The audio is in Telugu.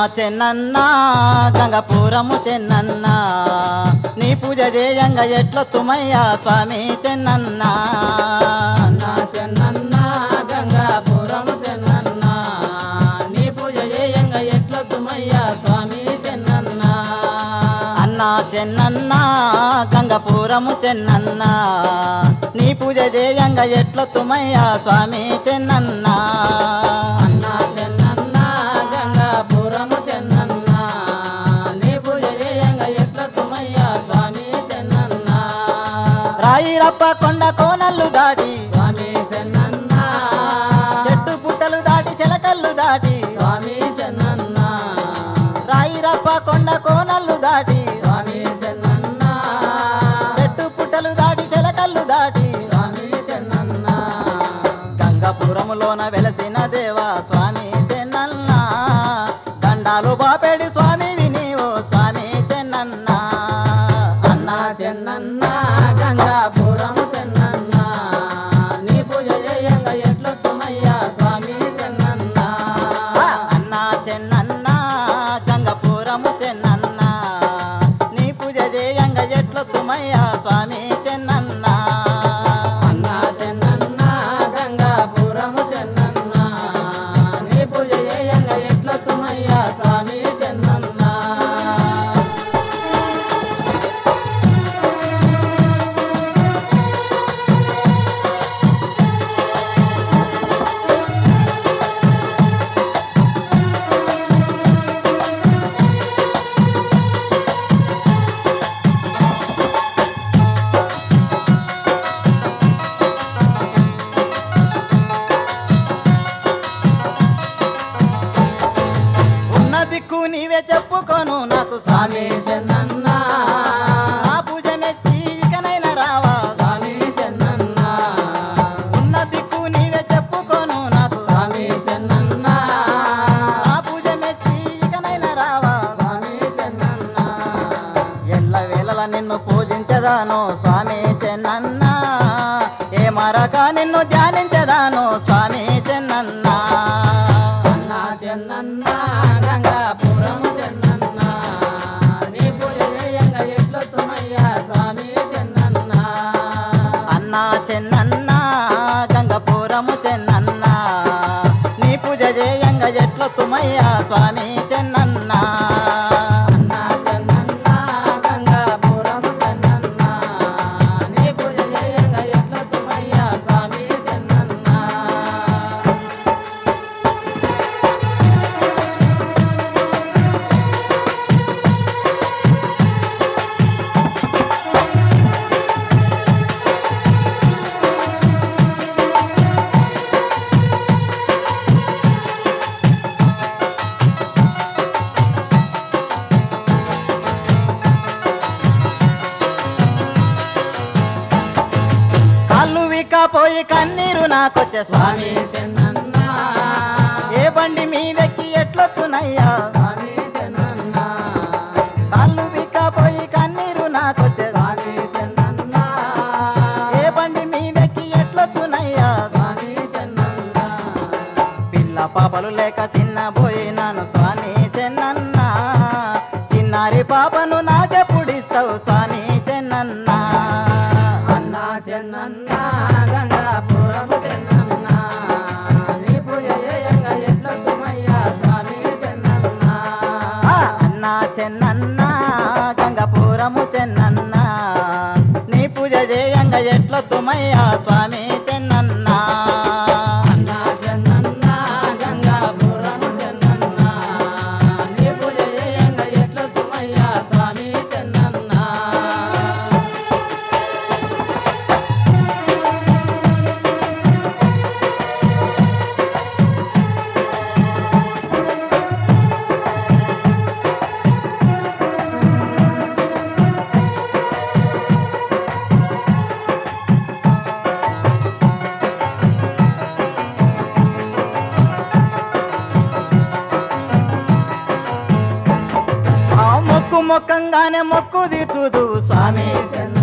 చెన్నన్న గంగపురము చెన్నన్న నీ పూజ చేయంగా ఎట్లొత్తుమయ్యా స్వామి చెన్నన్న అన్న చెన్నన్న గంగాపురం చెన్నన్న నీ పూజ చేయంగా ఎట్ల తుమయ్యా స్వామి చెన్నన్న అన్న చెన్నన్న గంగపురము చెన్నన్న నీ పూజ చేయంగా ఎట్లొత్తుమయ్యా స్వామి చెన్నన్న అన్న చెన్నన్న గంగాపురం చెన్నన్న నీ పూజ చేయంగా ఎట్ల తుమయ్యా స్వామి చెన్నన్న రాయిరప్ప కొండ కోనల్లు దాటి స్వామి చెన్నన్న చెట్టు పుట్టలు దాటి చిలకల్లు దాటి స్వామి చెన్నన్న రాయిరప్ప కొండ కోనల్లు దాటి స్వామి చెన్నన్న చెట్టు పుట్టలు దాటి చిలకల్లు దాటి స్వామి చెన్నన్న గంగపురములోన వెలసిన దేవా స్వామి చెన్నన్న దండాలు బాపేడి స్వామి వినివో స్వామి చెన్నన్న అన్న చెన్నన్న గంగాపురం చెన్నన్న నీ పూజ చేయంగా ఎట్లొత్తుమయ్యా స్వామి చెన్నన్న ఆ, అన్న చెన్నన్న గంగపురము చెన్నన్న నీ పూజ చేయంగా ఎట్లొత్తుమయ్యా స్వామి చెన్నన్న అన్న చెన్నన్న గంగాపురం చెన్నన్న నీ పూజ చేయంగా ఎట్లొత్తుమయ్యా స్వామి చెన్నన్న ఉన్న దిక్కు నీవే చెప్పుకోను నాకు స్వామి స్వామి చెన్నన్న నా పూజ మెచ్చి ఇకనైనా రావా స్వామి చెన్నన్న ఉన్న దిక్కు నీవే చెప్పుకోను నాకు స్వామి చెన్నన్న నా పూజ మెచ్చి ఇకనైనా రావా స్వామి చెన్నన్న ఎల్ల వేళల నిన్ను పూజించదాను స్వామి చెన్నన్న ఏ మరక నిన్ను ధ్యానించదాను స్వామి చెన్నన్న అన్న చెన్నన్న గంగాపురం చెన్నన్న నీ పూజ చేయంగా ఎట్లొత్తుమయ్యా స్వామి చెన్నన్న అన్న చెన్నన్న గంగపురము చెన్నన్న నీ పూజ చేయంగా ఎట్లొత్తుమయ్యా స్వామి చెన్నన్న అన్న చెన్నన్న గంగాపురం చెన్నన్న నీ పూజ చేయంగా ఎట్లొత్తుమయ్యా స్వామి చెన్నన్న కాళ్ళు విక్కపోయి కన్నీరు నాకొచ్చే స్వామి స్వామి చెన్నన్న ఏ బండి మీదెక్కి ఎట్లొత్తునయ్యా స్వామి చెన్నన్న కాళ్ళు విక్కపోయి కన్నీరు నాకొచ్చే స్వామి చెన్నన్న ఏ బండి మీదెక్కి ఎట్లొత్తునయ్యా స్వామి చెన్నన్న పిల్ల పాపలు లేక చిన్న పోయినాను స్వామి చెన్నన్న చిన్నారి పాపను నాకెప్పుడిస్తావు స్వామి చెన్నన్న అన్న చెన్నన్న గంగాపురం చెన్నన్న నీ పూజ చేయంగా ఎట్లొత్తుమయ్యా స్వామి చెన్నన్న ఆ, అన్న చెన్నన్న గంగపురము చెన్నన్న నీ పూజ చేయంగా ఎట్లొత్తుమయ్యా స్వామి చెన్నన్న అన్న చెన్నన్న గంగాపురం చెన్నన్న నీ పూజ చేయంగా ఎట్లొత్తుమయ్యా స్వామి చెన్నన్న ఆ మొక్కు మొక్కంగానే మొక్కు తీర్చుదు స్వామి చెన్న